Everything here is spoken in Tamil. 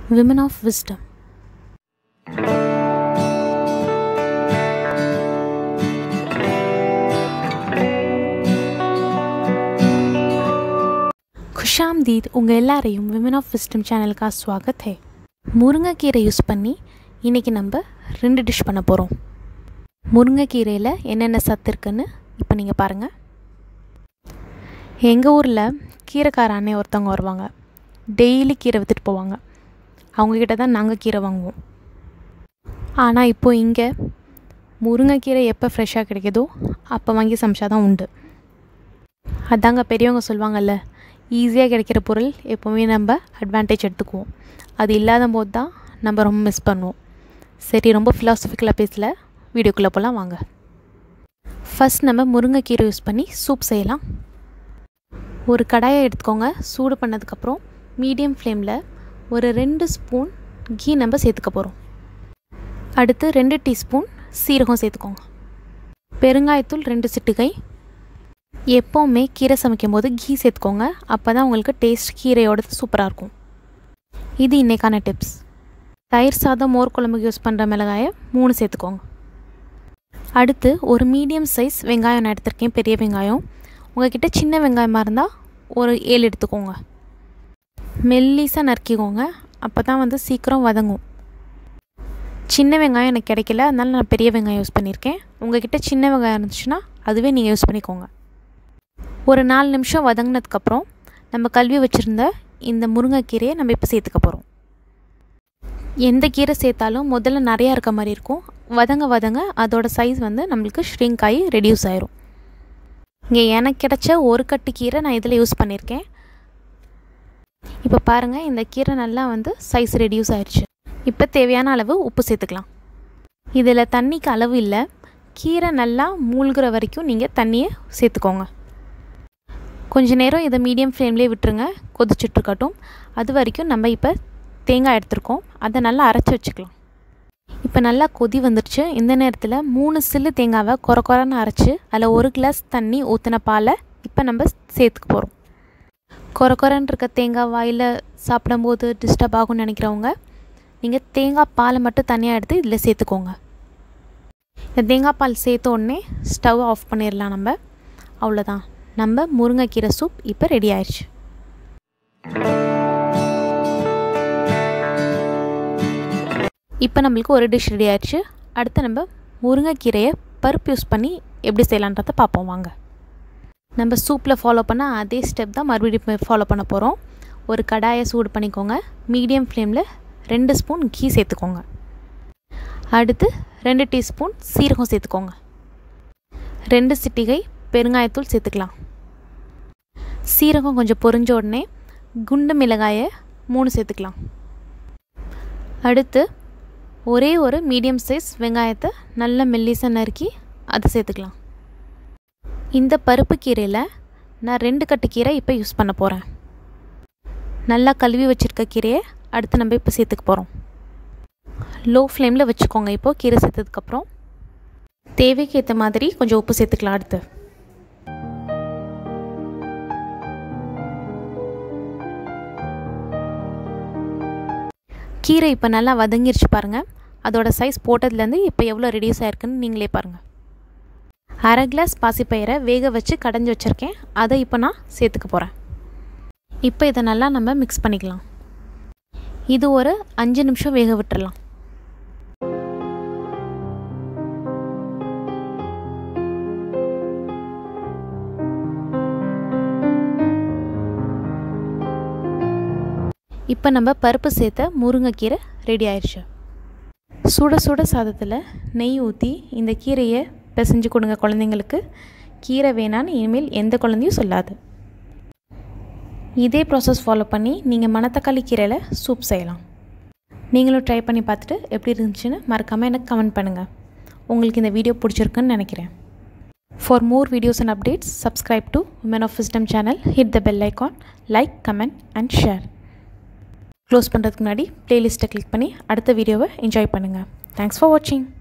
Women of Wisdom. खुशामदीद உங்கள் எல்லாரையும் விமன் ஆஃப் விஸ்டம் சேனலுக்கா ஸ்வாகத் ஹே முருங்கைக்கீரை யூஸ் பண்ணி இன்றைக்கி நம்ம ரெண்டு டிஷ் பண்ண போகிறோம் முருங்கைக்கீரையில் என்னென்ன சத்து இருக்குன்னு இப்போ நீங்கள் பாருங்கள் எங்கள் ஊரில் கீரைக்கார அண்ணே ஒருத்தவங்க வருவாங்க டெய்லி கீரை விற்றுட்டு போவாங்க அவங்கக்கிட்ட தான் நாங்கள் கீரை வாங்குவோம் ஆனால் இப்போது இங்கே முருங்கைக்கீரை எப்போ ஃப்ரெஷ்ஷாக கிடைக்குதோ அப்போ வாங்கி சமைச்சா தான் உண்டு அதாங்க பெரியவங்க சொல்லுவாங்கல்ல ஈஸியாக கிடைக்கிற பொருள் எப்போவுமே நம்ம அட்வான்டேஜ் எடுத்துக்குவோம் அது இல்லாத போது தான் நம்ம ரொம்ப மிஸ் பண்ணுவோம் சரி ரொம்ப ஃபிலாசபிக்கலாக பேசல வீடியோக்குள்ளே போகலாம் வாங்க ஃபஸ்ட் நம்ம முருங்கைக்கீரை யூஸ் பண்ணி சூப் செய்யலாம் ஒரு கடாயை எடுத்துக்கோங்க சூடு பண்ணதுக்கப்புறம் மீடியம் ஃப்ளேமில் ஒரு ரெண்டு ஸ்பூன் கீ நம்ம சேர்த்துக்க போகிறோம் அடுத்து ரெண்டு டீஸ்பூன் சீரகம் சேர்த்துக்கோங்க பெருங்காயத்தூள் ரெண்டு சிட்டுகை எப்போவுமே கீரை சமைக்கும் போது கீ சேர்த்துக்கோங்க அப்போ தான் உங்களுக்கு டேஸ்ட் கீரையோடது சூப்பராக இருக்கும் இது இன்றைக்கான டிப்ஸ் தயிர் சாதம் மோர் குழம்புக்கு யூஸ் பண்ணுற மிளகாயை மூணு சேர்த்துக்கோங்க அடுத்து ஒரு மீடியம் சைஸ் வெங்காயம் நான் எடுத்திருக்கேன் பெரிய வெங்காயம் உங்கள்கிட்ட சின்ன வெங்காயமாக இருந்தால் ஒரு ஏழு எடுத்துக்கோங்க மெல்லிஸாக நறுக்கிக்கோங்க அப்போ தான் வந்து சீக்கிரம் வதங்கும் சின்ன வெங்காயம் எனக்கு கிடைக்கல அதனால நான் பெரிய வெங்காயம் யூஸ் பண்ணியிருக்கேன் உங்கள்கிட்ட சின்ன வெங்காயம் இருந்துச்சுன்னா அதுவே நீங்கள் யூஸ் பண்ணிக்கோங்க ஒரு நாலு நிமிஷம் வதங்கினதுக்கப்புறம் நம்ம கழுவி வச்சுருந்த இந்த முருங்கைக்கீரையை நம்ம இப்போ சேர்த்துக்க போகிறோம் எந்த கீரை சேர்த்தாலும் முதல்ல நிறையா இருக்க மாதிரி இருக்கும் வதங்க வதங்க அதோட சைஸ் வந்து நம்மளுக்கு ஷ்ரிங்க் ஆகி ரெடியூஸ் ஆயிரும் இங்கே எனக்கு கிடைச்ச ஒரு கட்டு கீரை நான் இதில் யூஸ் பண்ணியிருக்கேன் இப்போ பாருங்கள் இந்த கீரை நல்லா வந்து சைஸ் ரெடியூஸ் ஆயிடுச்சு இப்போ தேவையான அளவு உப்பு சேர்த்துக்கலாம் இதில் தண்ணிக்கு அளவு இல்லை கீரை நல்லா மூழ்கிற வரைக்கும் நீங்கள் தண்ணியை சேர்த்துக்கோங்க கொஞ்ச நேரம் இதை மீடியம் ஃப்ளேம்லேயே விட்டுருங்க கொதிச்சுட்ருக்கட்டும் அது வரைக்கும் நம்ம இப்போ தேங்காய் எடுத்துருக்கோம் அதை நல்லா அரைச்சி வச்சுக்கலாம் இப்போ நல்லா கொதி வந்துடுச்சு இந்த நேரத்தில் மூணு சில்லு தேங்காவை குறை குறைன்னு அரைச்சி அதில் ஒரு கிளாஸ் தண்ணி ஊற்றின பாலை இப்போ நம்ம சேர்த்துக்க போகிறோம் குறை குறைன்னு இருக்க தேங்காய் வாயில் சாப்பிடும்போது டிஸ்டர்ப் ஆகும்னு நினைக்கிறவங்க நீங்கள் தேங்காய் பாலை மட்டும் தனியாக எடுத்து இதில் சேர்த்துக்கோங்க இந்த தேங்காய் பால் சேர்த்த உடனே ஸ்டவ் ஆஃப் பண்ணிடலாம் நம்ம அவ்வளோதான் நம்ம முருங்கைக்கீரை சூப் இப்போ ரெடி ஆயிடுச்சு இப்போ நம்மளுக்கு ஒரு டிஷ் ரெடி ஆயிடுச்சு அடுத்து நம்ம முருங்கைக்கீரையை பருப்பு யூஸ் பண்ணி எப்படி செய்யலான்றதை பார்ப்போம் வாங்க நம்ம சூப்பில் ஃபாலோ பண்ண அதே ஸ்டெப் தான் மறுபடியும் ஃபாலோ பண்ண போகிறோம் ஒரு கடாயை சூடு பண்ணிக்கோங்க மீடியம் ஃப்ளேமில் ரெண்டு ஸ்பூன் கீ சேர்த்துக்கோங்க அடுத்து ரெண்டு டீஸ்பூன் சீரகம் சேர்த்துக்கோங்க ரெண்டு சிட்டிகை பெருங்காயத்தூள் சேர்த்துக்கலாம் சீரகம் கொஞ்சம் பொரிஞ்ச உடனே குண்டு மிளகாயை மூணு சேர்த்துக்கலாம் அடுத்து ஒரே ஒரு மீடியம் சைஸ் வெங்காயத்தை நல்ல மெல்லிசாக நறுக்கி அதை சேர்த்துக்கலாம் இந்த பருப்பு கீரையில் நான் ரெண்டு கட்டு கீரை இப்போ யூஸ் பண்ண போகிறேன் நல்லா கழுவி வச்சுருக்க கீரையை அடுத்து நம்ம இப்போ சேர்த்துக்க போகிறோம் லோ ஃப்ளேமில் வச்சுக்கோங்க இப்போது கீரை சேர்த்ததுக்கப்புறம் தேவைக்கு ஏற்ற மாதிரி கொஞ்சம் உப்பு சேர்த்துக்கலாம் அடுத்து கீரை இப்போ நல்லா வதங்கிருச்சு பாருங்கள் அதோட சைஸ் போட்டதுலேருந்து இப்போ எவ்வளோ ரெடியூஸ் ஆயிருக்குன்னு நீங்களே பாருங்கள் அரை கிளாஸ் பாசிப்பயிரை வேக வச்சு கடைஞ்சி வச்சுருக்கேன் அதை இப்போ நான் சேர்த்துக்க போகிறேன் இப்போ இதை நல்லா நம்ம மிக்ஸ் பண்ணிக்கலாம் இது ஒரு அஞ்சு நிமிஷம் வேக விட்டுறலாம் இப்போ நம்ம பருப்பு சேர்த்த முருங்கைக்கீரை ரெடி ஆயிடுச்சு சுட சுட சாதத்தில் நெய் ஊற்றி இந்த கீரையை பிசைஞ்சு கொடுங்க குழந்தைங்களுக்கு கீரை வேணான்னு இனிமேல் எந்த குழந்தையும் சொல்லாது இதே ப்ராசஸ் ஃபாலோ பண்ணி நீங்கள் மணத்தக்காளி கீரையில் சூப் செய்யலாம் நீங்களும் ட்ரை பண்ணி பார்த்துட்டு எப்படி இருந்துச்சுன்னு மறக்காமல் எனக்கு கமெண்ட் பண்ணுங்கள் உங்களுக்கு இந்த வீடியோ பிடிச்சிருக்குன்னு நினைக்கிறேன் for more videos and updates subscribe to women of wisdom channel hit the bell icon like comment and share close பண்ணுறதுக்கு முன்னாடி ப்ளேலிஸ்ட்டை கிளிக் பண்ணி அடுத்த வீடியோவை என்ஜாய் பண்ணுங்கள் தேங்க்ஸ் ஃபார் வாட்சிங்